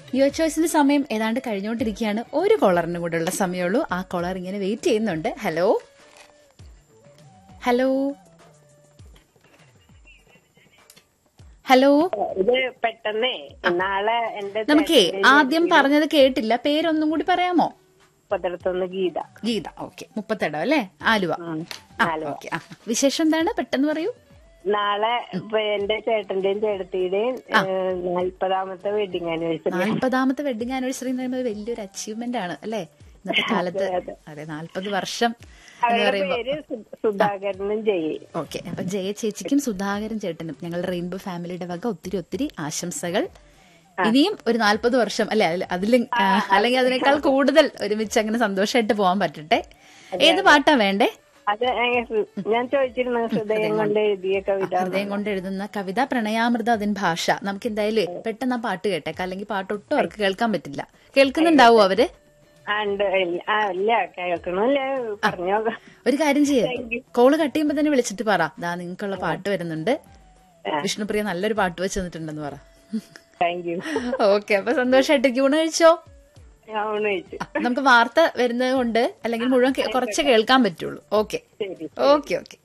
Your ചോയ്സിന്റെ സമയം ഏതാണ്ട് കഴിഞ്ഞുകൊണ്ടിരിക്കുകയാണ് ഒരു കോളറിനും കൂടെ ഉള്ള സമയമുള്ളൂ ആ കോളർ ഇങ്ങനെ വെയിറ്റ് ചെയ്യുന്നുണ്ട് ഹലോ ഹലോ ഹലോ ഇത് പെട്ടെന്നേ നാളെ എന്റെ നമുക്കേ ആദ്യം പറഞ്ഞത് കേട്ടില്ല പേരൊന്നും കൂടി പറയാമോ പതിനത്തൊന്ന് ഗീത ഗീത ഓക്കെ മുപ്പത്തിടം അല്ലേ ആലുവ ഉം. ആ, ഓക്കെ ആ വിശേഷം എന്താണ് പെട്ടെന്ന് പറയൂ നാളെ ഇപ്പൊ എന്റെ ചേട്ടന്റെയും ചേട്ടത്തിയുടെയും നാൽപ്പതാമത്തെ വെഡിങ് ആനിവേഴ്സറി നാൽപ്പതാമത്തെ വെഡിങ് ആനിവേഴ്സറി എന്ന് പറയുമ്പോൾ വലിയൊരു അച്ചീവ്മെന്റ് ആണ് അല്ലേ ഇന്നത്തെ കാലത്ത് അതെ നാൽപ്പത് വർഷം എന്ന് അവരുടെ പറയുമ്പോൾ പേര് സു- സുധാകരനും ജയി ഓക്കെ അപ്പൊ ജയ ചേച്ചിക്കും സുധാകരൻ ചേട്ടനും ഞങ്ങളുടെ റെയിൻബോ ഫാമിലിയുടെ വക ഒത്തിരി ഒത്തിരി ആശംസകൾ ഇനിയും ഒരു നാൽപ്പത് വർഷം അല്ലെ അതിലും അല്ലെങ്കിൽ അതിനേക്കാൾ കൂടുതൽ ഒരുമിച്ച് അങ്ങനെ സന്തോഷമായിട്ട് പോകാൻ പറ്റട്ടെ ഏത് പാട്ടാ വേണ്ടേ അത് ഏ, ഹൃ- ഞാൻ ചോദിച്ചിരുന്നു ഹൃദയം കൊണ്ട് എഴുതിയ കവിത ഹൃദയം കൊണ്ട് എഴുതുന്ന കവിത പ്രണയാമൃത അതിൻ ഭാഷ നമുക്ക് എന്തായാലും പെട്ടെന്ന് ആ പാട്ട് കേട്ടേക്കാം അല്ലെങ്കിൽ പാട്ട് ഒട്ടും അവർക്ക് കേൾക്കാൻ പറ്റില്ല കേൾക്കുന്നുണ്ടാവോ അവര് ആ, ഉണ്ട് ഇല്ല. ആ ഇല്ല കേൾക്കണല്ലേ പറഞ്ഞോ ഒരു കാര്യം ചെയ്യേ കോള് കട്ട് ചെയ്യുമ്പോ തന്നെ വിളിച്ചിട്ട് പറ ദാ നിങ്ങൾക്കുള്ള പാട്ട് വരുന്നുണ്ട് വിഷ്ണുപ്രിയ നല്ലൊരു പാട്ട് വെച്ച് തന്നിട്ടുണ്ടെന്ന് പറ താങ്ക് യു ഓക്കെ അപ്പൊ സന്തോഷമായിട്ട് ഊണ് കഴിച്ചോ ഞാൻ ഊണ് കഴിച്ചു ആ, നമുക്ക് വാർത്ത വരുന്നത് കൊണ്ട് അല്ലെങ്കിൽ മുഴുവൻ കേ- കുറച്ചേ കേൾക്കാൻ പറ്റുള്ളൂ ഓക്കെ ശരി ഓക്കെ ഓക്കെ